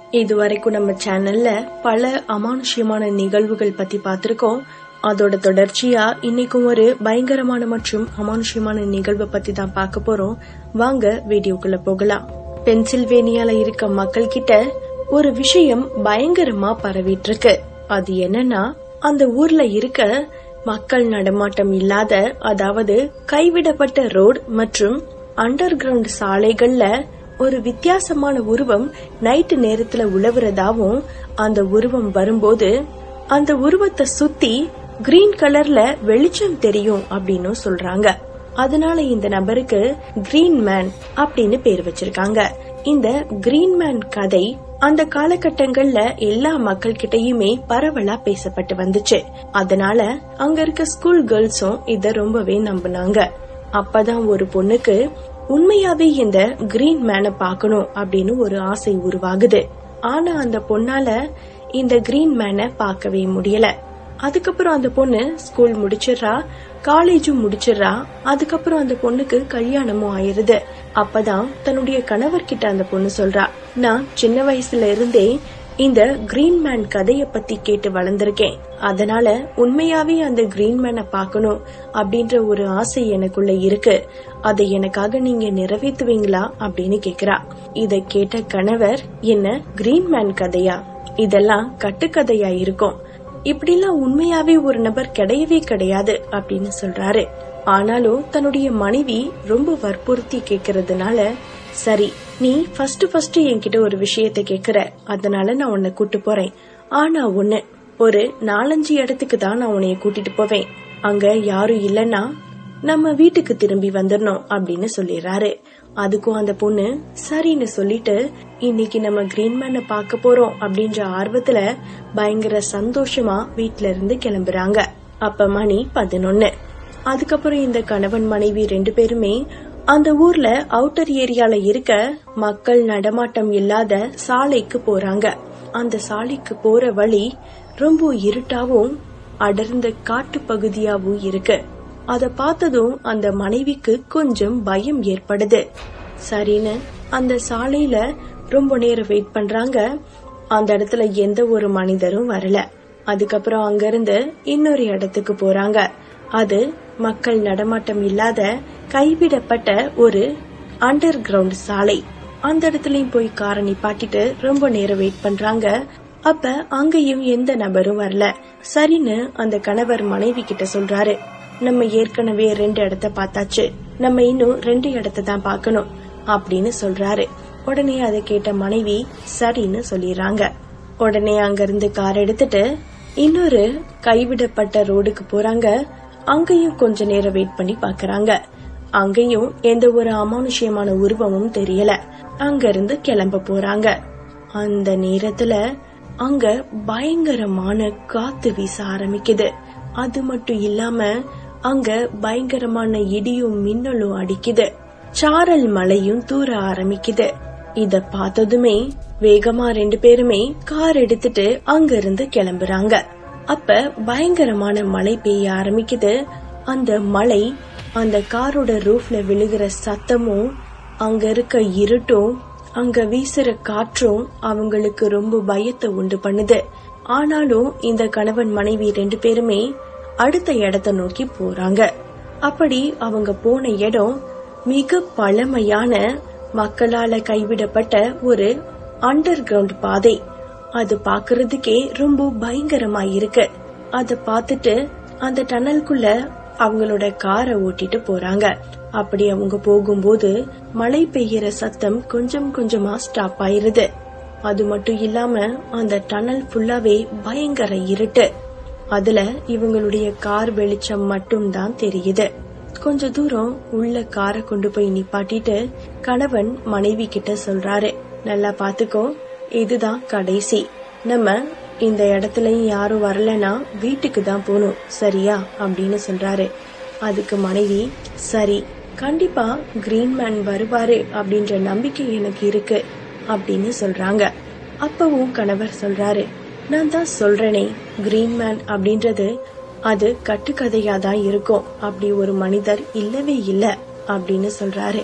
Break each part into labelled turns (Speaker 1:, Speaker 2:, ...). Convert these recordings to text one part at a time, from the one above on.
Speaker 1: இதுவரைக்கும் நம்ம சேனல்ல பல அமானுஷ்யமான நிகழ்வுகள் பத்தி பார்த்திருக்கோம் அதோட தொடர்ச்சியா இன்னைக்கும் ஒரு பயங்கரமான மற்றும் அமானுஷ்யமான நிகழ்வை பத்தி தான் பார்க்க போறோம் வாங்க வீடியோக்குள்ள போகலாம் பென்சில்வேனியால இருக்க மக்கள் கிட்ட ஒரு விஷயம் பயங்கரமா பரவிட்டு இருக்கு அது என்னன்னா அந்த ஊர்ல இருக்க மக்கள் நடமாட்டம் இல்லாத அதாவது கைவிடப்பட்ட ரோடு மற்றும் அண்டர் கிரவுண்ட் சாலைகள்ல ஒரு வித்தியாசமான உருவம் நைட்டு நேரத்துல உழவுறதாவும் அந்த உருவம் வரும்போது அந்த உருவத்தை சுத்தி கிரீன் கலர்ல வெளிச்சம் தெரியும் அப்படின்னு சொல்றாங்க அதனால இந்த நபருக்கு கிரீன் மேன் அப்படின்னு பேர் வச்சிருக்காங்க இந்த கிரீன் மேன் கதை அந்த காலகட்டங்கள்ல எல்லா மக்கள் கிட்டயுமே பரவலா பேசப்பட்டு வந்துச்சு அதனால அங்க இருக்க ஸ்கூல் கேர்ள்ஸும் இத ரொம்பவே நம்பினாங்க அப்பதான் ஒரு பொண்ணுக்கு உண்மையாவே இந்த கிரீன் மேனை பார்க்கணும் அப்படின்னு ஒரு ஆசை உருவாகுது ஆனா அந்த பொண்ணால இந்த கிரீன் மேனை பார்க்கவே முடியல அதுக்கப்புறம் அந்த பொண்ணு ஸ்கூல் முடிச்சிடுறா காலேஜும் முடிச்சிடுறா அதுக்கப்புறம் அந்த பொண்ணுக்கு கல்யாணமும் ஆயிருது அப்பதான் தன்னுடைய கணவர்கிட்ட அந்த பொண்ணு சொல்றா நான் சின்ன வயசுல இருந்தே இந்த கிரீன் மேன் கதைய பத்தி கேட்டு வளர்ந்திருக்கேன் அதனால உண்மையாவே அந்த கிரீன் மேனை பார்க்கணும் அப்படின்ற ஒரு ஆசை எனக்குள்ள இருக்கு அதை எனக்காக நீங்க நிறைவேற்றுவீங்களா அப்படின்னு கேக்குறா இத கேட்ட கணவர் என்ன கிரீன் மேன் கதையா இதெல்லாம் கட்டுக்கதையா இருக்கும் இப்படிலாம் உண்மையாவே ஒரு நபர் கிடையவே கிடையாது அப்படின்னு சொல்றாரு ஆனாலும் தன்னுடைய மனைவி ரொம்ப வற்புறுத்தி கேக்குறதுனால சரி நீ ஃபர்ஸ்ட் ஃபர்ஸ்ட் என்கிட்ட ஒரு விஷயத்த கேக்குற அதனால நான் உன்னை கூட்டு போறேன் ஆனா ஒண்ணு ஒரு நாலஞ்சு இடத்துக்கு தான் நான் உன்னைய கூட்டிட்டு போவேன் அங்க யாரும் இல்லன்னா நம்ம வீட்டுக்கு திரும்பி வந்துடணும் அப்படின்னு சொல்லிடுறாரு அதுக்கும் அந்த பொண்ணு சரின்னு சொல்லிட்டு இன்னைக்கு நம்ம கிரீன்மேனை பார்க்க போறோம் அப்படின்ற ஆர்வத்துல பயங்கர சந்தோஷமா வீட்ல இருந்து கிளம்புறாங்க அப்ப மணி பதினொன்னு அதுக்கப்புறம் இந்த கணவன் மனைவி ரெண்டு பேருமே அந்த ஊர்ல அவுட்டர் ஏரியால இருக்க மக்கள் நடமாட்டம் இல்லாத சாலைக்கு போறாங்க அந்த சாலைக்கு போற வழி ரொம்ப இருட்டாவும் அடர்ந்த காட்டு பகுதியாவும் இருக்கு அத பார்த்ததும் அந்த மனைவிக்கு கொஞ்சம் பயம் ஏற்படுது சரின்னு அந்த சாலையில ரொம்ப நேரம் வெயிட் பண்றாங்க அந்த இடத்துல எந்த ஒரு மனிதரும் வரல அதுக்கப்புறம் அங்கிருந்து இன்னொரு இடத்துக்கு போறாங்க அது மக்கள் நடமாட்டம் இல்லாத கைவிடப்பட்ட ஒரு அண்டர் கிரவுண்ட் சாலை அந்த இடத்துலயும் போய் காரை நிப்பாட்டிட்டு ரொம்ப நேரம் வெயிட் பண்றாங்க அப்ப அங்கேயும் எந்த நபரும் வரல சரின்னு அந்த கணவர் மனைவி கிட்ட சொல்றாரு நம்ம ஏற்கனவே ரெண்டு இடத்த பார்த்தாச்சு நம்ம இன்னும் ரெண்டு இடத்த தான் பார்க்கணும் அப்படின்னு சொல்றாரு உடனே அதை கேட்ட மனைவி சரின்னு சொல்லிடுறாங்க உடனே அங்கிருந்து கார் எடுத்துட்டு இன்னொரு கைவிடப்பட்ட ரோடுக்கு போறாங்க அங்கேயும் கொஞ்ச நேரம் வெயிட் பண்ணி பாக்குறாங்க அங்கேயும் எந்த ஒரு அமானுஷ்யமான உருவமும் தெரியல அங்க இருந்து கிளம்ப போறாங்க அந்த நேரத்துல அங்க பயங்கரமான காத்து வீச ஆரம்பிக்குது அது மட்டும் இல்லாம அங்க பயங்கரமான இடியும் மின்னலும் அடிக்குது சாரல் மழையும் தூர ஆரம்பிக்குது இத பார்த்ததுமே வேகமா ரெண்டு பேருமே கார் எடுத்துட்டு அங்க இருந்து கிளம்புறாங்க அப்ப பயங்கரமான மழை பெய்ய ஆரம்பிக்குது அந்த மழை அந்த காரோட ரூஃப்ல விழுகிற சத்தமும் அங்க இருக்க இருட்டும் அங்க வீசுற காற்றும் அவங்களுக்கு ரொம்ப பயத்தை உண்டு பண்ணுது ஆனாலும் இந்த கணவன் மனைவி ரெண்டு பேருமே அடுத்த இடத்த நோக்கி போறாங்க அப்படி அவங்க போன இடம் மிக பழமையான மக்களால கைவிடப்பட்ட ஒரு அண்டர் கிரவுண்ட் பாதை அது பாக்குறதுக்கே ரொம்ப பயங்கரமா இருக்கு அத பார்த்துட்டு அந்த டனலுக்குள்ள அவங்களோட காரை ஓட்டிட்டு போறாங்க அப்படி அவங்க போகும்போது மழை பெய்யற சத்தம் கொஞ்சம் கொஞ்சமா ஸ்டாப் ஆயிருது அது மட்டும் இல்லாம அந்த டனல் ஃபுல்லாவே பயங்கர இருட்டு அதுல இவங்களுடைய கார் வெளிச்சம் மட்டும் தான் தெரியுது கொஞ்ச தூரம் உள்ள காரை கொண்டு போய் நிப்பாட்டிட்டு கணவன் மனைவி கிட்ட சொல்றாரு நல்லா பாத்துக்கோ இதுதான் கடைசி நம்ம இந்த இடத்துலயும் யாரும் வரலனா வீட்டுக்கு தான் போகணும் சரியா அப்படின்னு சொல்றாரு அதுக்கு மனைவி சரி கண்டிப்பா கிரீன் மேன் வருவாரு அப்படின்ற நம்பிக்கை எனக்கு இருக்கு அப்படின்னு சொல்றாங்க அப்பவும் கணவர் சொல்றாரு நான் தான் சொல்றேனே கிரீன் மேன் அப்படின்றது அது கட்டுக்கதையா தான் இருக்கும் அப்படி ஒரு மனிதர் இல்லவே இல்ல அப்படின்னு சொல்றாரு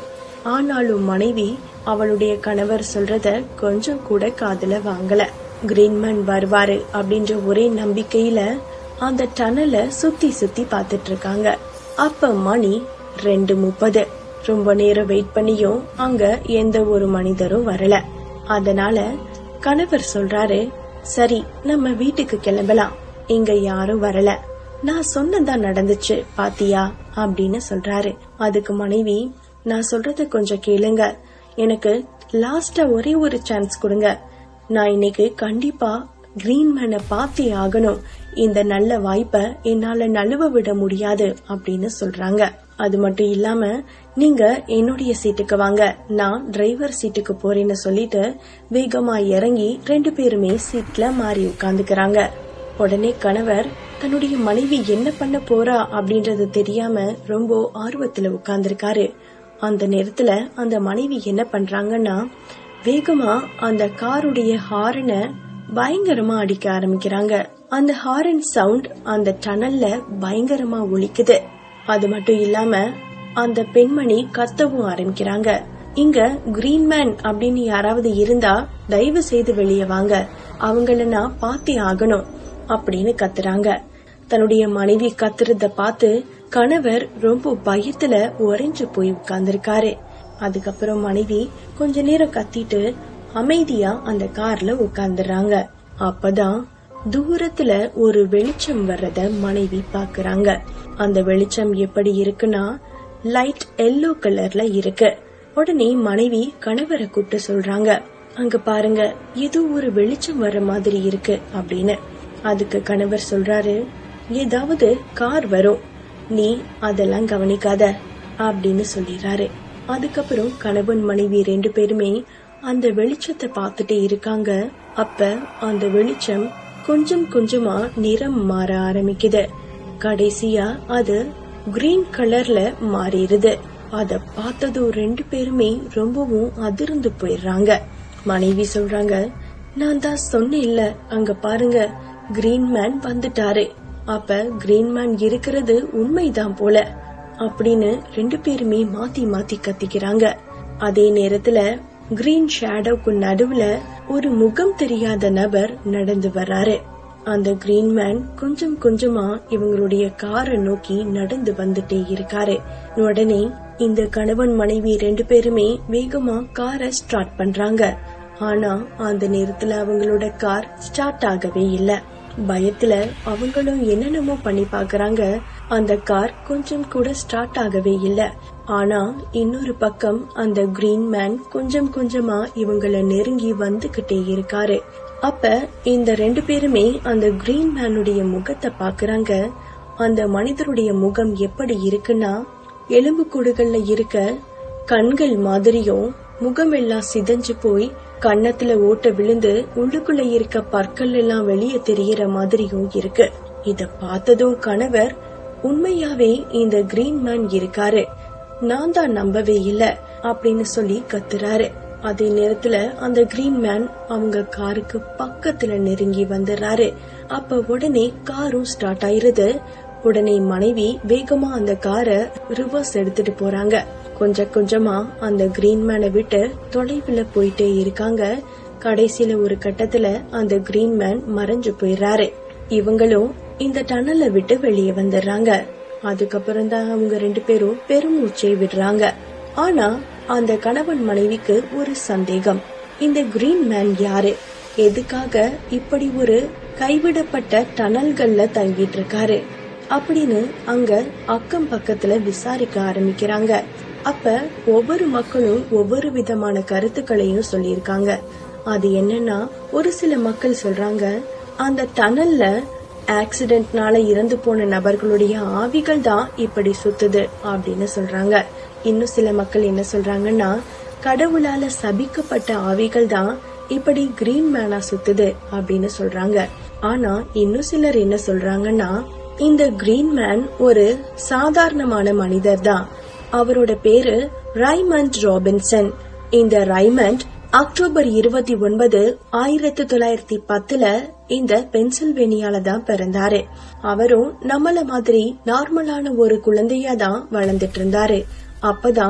Speaker 1: ஆனாலும் மனைவி அவளுடைய கணவர் சொல்றத கொஞ்சம் கூட காதுல வாங்கல கிரீன்மேன் வருவாரு அப்படின்ற ஒரே நம்பிக்கையில அந்த டனல சுத்தி சுத்தி பார்த்துட்டு இருக்காங்க அப்ப மணி ரெண்டு முப்பது ரொம்ப நேரம் வெயிட் பண்ணியும் அங்க எந்த ஒரு மனிதரும் வரல அதனால கணவர் சொல்றாரு சரி நம்ம வீட்டுக்கு கிளம்பலாம் இங்க யாரும் வரல நான் சொன்னதா நடந்துச்சு பாத்தியா அப்படின்னு சொல்றாரு அதுக்கு மனைவி நான் சொல்றத கொஞ்சம் கேளுங்க எனக்கு லாஸ்டா ஒரே ஒரு சான்ஸ் கொடுங்க நான் இன்னைக்கு கண்டிப்பா கிரீன் மேனை பார்த்தே ஆகணும் இந்த நல்ல வாய்ப்பை என்னால நழுவ விட முடியாது அப்படின்னு சொல்றாங்க அது மட்டும் இல்லாம நீங்க என்னுடைய சீட்டுக்கு வாங்க நான் டிரைவர் சீட்டுக்கு போறேன்னு சொல்லிட்டு வேகமா இறங்கி ரெண்டு பேருமே சீட்ல மாறி உட்கார்ந்துக்கிறாங்க உடனே கணவர் தன்னுடைய மனைவி என்ன பண்ண போறா அப்படின்றது தெரியாம ரொம்ப ஆர்வத்துல உட்கார்ந்திருக்காரு அந்த நேரத்துல அந்த மனைவி என்ன பண்றாங்கன்னா வேகமா அந்த காருடைய ஹாரனை பயங்கரமா அடிக்க ஆரம்பிக்கிறாங்க அந்த ஹாரன் சவுண்ட் அந்த டனல்ல பயங்கரமா ஒலிக்குது அது மட்டும் இல்லாம அந்த பெண்மணி கத்தவும் ஆரம்பிக்கிறாங்க இங்க கிரீன்மேன் அப்படின்னு யாராவது இருந்தா தயவு செய்து வெளியே வாங்க அவங்கள நான் பார்த்தே ஆகணும் அப்படின்னு கத்துறாங்க தன்னுடைய மனைவி கத்துறத பார்த்து கணவர் ரொம்ப பயத்துல உறைஞ்சு போய் உட்கார்ந்திருக்காரு அதுக்கப்புறம் மனைவி கொஞ்ச நேரம் கத்திட்டு அமைதியா அந்த கார்ல உட்கார்ந்துறாங்க அப்பதான் தூரத்துல ஒரு வெளிச்சம் வர்றத மனைவி பாக்குறாங்க அந்த வெளிச்சம் எப்படி இருக்குன்னா லைட் எல்லோ கலர்ல இருக்கு உடனே மனைவி கணவரை கூப்பிட்டு சொல்றாங்க அங்க பாருங்க ஏதோ ஒரு வெளிச்சம் வர்ற மாதிரி இருக்கு அப்படின்னு அதுக்கு கணவர் சொல்றாரு ஏதாவது கார் வரும் நீ அதெல்லாம் கவனிக்காத அப்படின்னு சொல்லிடுறாரு அதுக்கப்புறம் கணவன் மனைவி ரெண்டு பேருமே அந்த வெளிச்சத்தை பார்த்துட்டே இருக்காங்க அப்ப அந்த வெளிச்சம் கொஞ்சம் கொஞ்சமா நிறம் மாற ஆரம்பிக்குது கடைசியா அது கிரீன் கலர்ல மாறிடுது அத பார்த்ததும் ரெண்டு பேருமே ரொம்பவும் அதிர்ந்து போயிடுறாங்க மனைவி சொல்றாங்க நான் தான் சொன்னேன் இல்ல அங்க பாருங்க கிரீன் மேன் வந்துட்டாரு அப்ப கிரீன் மேன் இருக்கிறது உண்மைதான் போல அப்படின்னு ரெண்டு பேருமே மாத்தி மாத்தி கத்திக்கிறாங்க அதே நேரத்துல கிரீன் ஷேடோக்கு நடுவுல ஒரு முகம் தெரியாத நபர் நடந்து வர்றாரு அந்த கிரீன் மேன் கொஞ்சம் கொஞ்சமா இவங்களுடைய காரை நோக்கி நடந்து வந்துட்டே இருக்காரு உடனே இந்த கணவன் மனைவி ரெண்டு பேருமே வேகமா காரை ஸ்டார்ட் பண்றாங்க ஆனா அந்த நேரத்துல அவங்களோட கார் ஸ்டார்ட் ஆகவே இல்ல பயத்துல அவங்களும் என்னென்னமோ பண்ணி பாக்குறாங்க அந்த கார் கொஞ்சம் கூட ஸ்டார்ட் ஆகவே இல்ல ஆனா இன்னொரு பக்கம் அந்த கிரீன் மேன் கொஞ்சம் கொஞ்சமா இவங்கள நெருங்கி வந்துகிட்டே இருக்காரு அப்ப இந்த ரெண்டு பேருமே அந்த கிரீன் மேனுடைய முகத்தை பாக்குறாங்க அந்த மனிதருடைய முகம் எப்படி இருக்குன்னா எலும்பு கூடுகள்ல இருக்க கண்கள் மாதிரியும் முகம் எல்லாம் சிதைஞ்சு போய் கன்னத்துல ஓட்ட விழுந்து உள்ளுக்குள்ள இருக்க பற்கள் எல்லாம் வெளியே தெரியற மாதிரியும் இருக்கு இத பார்த்ததும் கணவர் உண்மையாவே இந்த கிரீன் மேன் இருக்காரு நான் தான் நம்பவே இல்ல அப்படின்னு சொல்லி கத்துறாரு அதே நேரத்துல அந்த கிரீன் மேன் அவங்க காருக்கு பக்கத்துல நெருங்கி வந்துடுறாரு அப்ப உடனே காரும் ஸ்டார்ட் ஆயிருது உடனே மனைவி வேகமா அந்த காரை ரிவர்ஸ் எடுத்துட்டு போறாங்க கொஞ்சம் கொஞ்சமா அந்த கிரீன் மேனை விட்டு தொலைவுல போயிட்டே இருக்காங்க கடைசியில ஒரு கட்டத்துல அந்த கிரீன் மேன் மறைஞ்சு போயிடுறாரு இவங்களும் இந்த டனலை விட்டு வெளியே வந்துடுறாங்க அதுக்கப்புறம் தான் அவங்க ரெண்டு பேரும் பெருமூச்சை விடுறாங்க ஆனா அந்த கணவன் மனைவிக்கு ஒரு சந்தேகம் இந்த கிரீன் மேன் யாரு எதுக்காக இப்படி ஒரு கைவிடப்பட்ட டனல்கள்ல தங்கிட்டு இருக்காரு அப்படின்னு அங்க அக்கம் பக்கத்துல விசாரிக்க ஆரம்பிக்கிறாங்க அப்ப ஒவ்வொரு மக்களும் ஒவ்வொரு விதமான கருத்துக்களையும் சொல்லியிருக்காங்க அது என்னன்னா ஒரு சில மக்கள் சொல்றாங்க அந்த டனல்ல ஆக்சிடென்ட்னால இறந்து போன நபர்களுடைய ஆவிகள் தான் இப்படி சுத்துது அப்படின்னு சொல்றாங்க இன்னும் சில மக்கள் என்ன சொல்றாங்கன்னா கடவுளால சபிக்கப்பட்ட ஆவிகள் தான் இப்படி கிரீன் மேனா சுத்துது அப்படின்னு சொல்றாங்க ஆனா இன்னும் சிலர் என்ன சொல்றாங்கன்னா இந்த கிரீன் மேன் ஒரு சாதாரணமான மனிதர் தான் அவரோட பேரு ரைமண்ட் ராபின்சன் இந்த ரைமண்ட் அக்டோபர் இருபத்தி ஒன்பது ஆயிரத்தி தொள்ளாயிரத்தி பத்துல இந்த பென்சில்வேனியால தான் பிறந்தாரு அவரும் நம்மள மாதிரி நார்மலான ஒரு குழந்தையா தான் வளர்ந்துட்டு இருந்தாரு அப்பதான்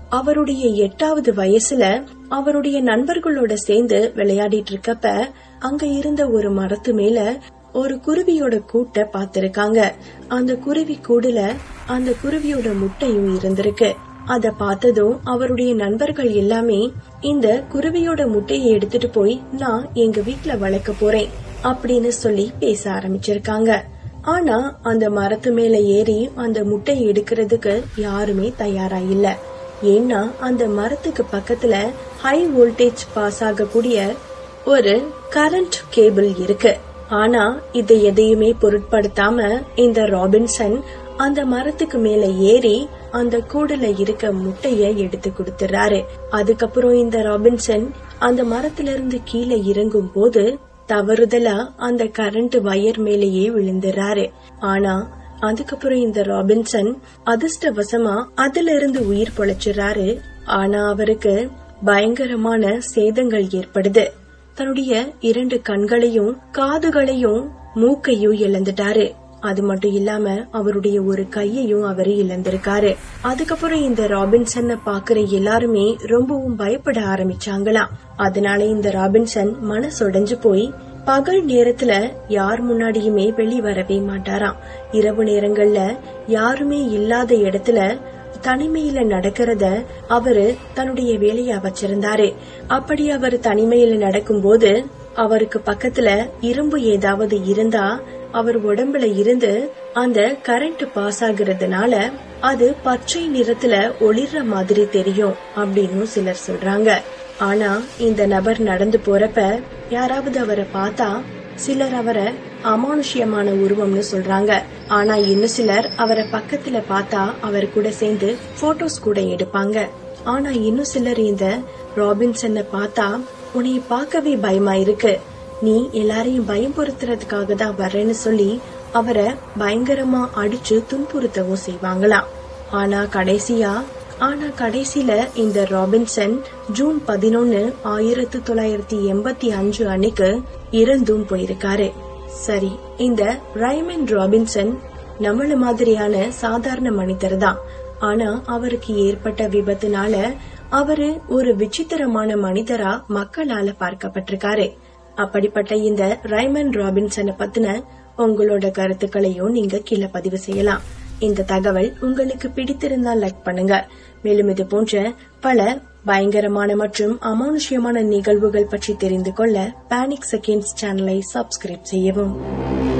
Speaker 1: அவருடைய எட்டாவது வயசுல அவருடைய நண்பர்களோட சேர்ந்து விளையாடிட்டு இருக்கப்ப அங்க இருந்த ஒரு மரத்து மேல ஒரு குருவியோட கூட்ட பாத்திருக்காங்க அந்த குருவி கூடுல அந்த குருவியோட முட்டையும் இருந்திருக்கு அத பார்த்ததும் அவருடைய நண்பர்கள் எல்லாமே இந்த குருவியோட முட்டையை எடுத்துட்டு போய் நான் எங்க வீட்ல வளர்க்க போறேன் அப்படின்னு சொல்லி பேச ஆரம்பிச்சிருக்காங்க ஆனா அந்த மரத்து மேல ஏறி அந்த முட்டையை எடுக்கிறதுக்கு யாருமே தயாரா இல்ல ஏன்னா அந்த மரத்துக்கு பக்கத்துல ஹை வோல்டேஜ் பாஸ் ஆகக்கூடிய ஒரு கரண்ட் கேபிள் இருக்கு ஆனா இதை எதையுமே பொருட்படுத்தாம இந்த ராபின்சன் அந்த மரத்துக்கு மேல ஏறி அந்த கூடுல இருக்க முட்டைய எடுத்து கொடுத்துறாரு அதுக்கப்புறம் இந்த ராபின்சன் அந்த மரத்துல இருந்து கீழே இறங்கும் போது தவறுதலா அந்த கரண்ட் வயர் மேலேயே விழுந்துறாரு ஆனா அதுக்கப்புறம் இந்த ராபின்சன் அதிர்ஷ்டவசமா அதுல இருந்து உயிர் பொழைச்சிடுறாரு ஆனா அவருக்கு பயங்கரமான சேதங்கள் ஏற்படுது தன்னுடைய இரண்டு கண்களையும் காதுகளையும் மூக்கையும் இழந்துட்டாரு அது மட்டும் இல்லாம அவருடைய ஒரு கையையும் அவரு இழந்திருக்காரு அதுக்கப்புறம் இந்த ராபின்சன் பாக்குற எல்லாருமே ரொம்பவும் பயப்பட ஆரம்பிச்சாங்களாம் அதனால இந்த ராபின்சன் மனசொடைஞ்சு போய் பகல் நேரத்துல யார் முன்னாடியுமே வெளி வரவே மாட்டாராம் இரவு நேரங்கள்ல யாருமே இல்லாத இடத்துல தனிமையில நடக்கிறத அவரு தன்னுடைய வேலையா வச்சிருந்தாரு அப்படி அவர் தனிமையில நடக்கும்போது அவருக்கு பக்கத்துல இரும்பு ஏதாவது இருந்தா அவர் உடம்புல இருந்து அந்த கரண்ட் பாஸ் ஆகுறதுனால அது பச்சை நிறத்துல ஒளிர்ற மாதிரி தெரியும் அப்படின்னு சிலர் சொல்றாங்க ஆனா இந்த நபர் நடந்து போறப்ப யாராவது அவரை பார்த்தா சிலர் அவரை அமானுஷ்யமான உருவம்னு சொல்றாங்க ஆனா இன்னும் சிலர் அவரை பக்கத்துல பார்த்தா அவர் கூட சேர்ந்து போட்டோஸ் கூட எடுப்பாங்க ஆனா இன்னும் சிலர் இந்த ராபின்சனை பார்த்தா உன்னை பார்க்கவே பயமா இருக்கு நீ எல்லாரையும் பயம்புறுத்துறதுக்காக தான் வர்றேன்னு சொல்லி அவரை பயங்கரமா அடிச்சு துன்புறுத்தவும் செய்வாங்களாம் ஆனா கடைசியா ஆனா கடைசியில இந்த ராபின்சன் ஜூன் பதினொன்னு ஆயிரத்தி தொள்ளாயிரத்தி எண்பத்தி அஞ்சு அன்னைக்கு இறந்தும் போயிருக்காரு சரி இந்த ரைமன் ராபின்சன் நம்மள மாதிரியான சாதாரண மனிதர் தான் ஆனா அவருக்கு ஏற்பட்ட விபத்துனால அவரு ஒரு விசித்திரமான மனிதரா மக்களால பார்க்கப்பட்டிருக்காரு அப்படிப்பட்ட இந்த ரைமன் ராபின்சனை பத்தின உங்களோட கருத்துக்களையும் நீங்க கீழே பதிவு செய்யலாம் இந்த தகவல் உங்களுக்கு பிடித்திருந்தால் லைக் பண்ணுங்க மேலும் இது போன்ற பல பயங்கரமான மற்றும் அமானுஷ்யமான நிகழ்வுகள் பற்றி தெரிந்து கொள்ள பேனிக் செகண்ட்ஸ் சேனலை சப்ஸ்கிரைப் செய்யவும்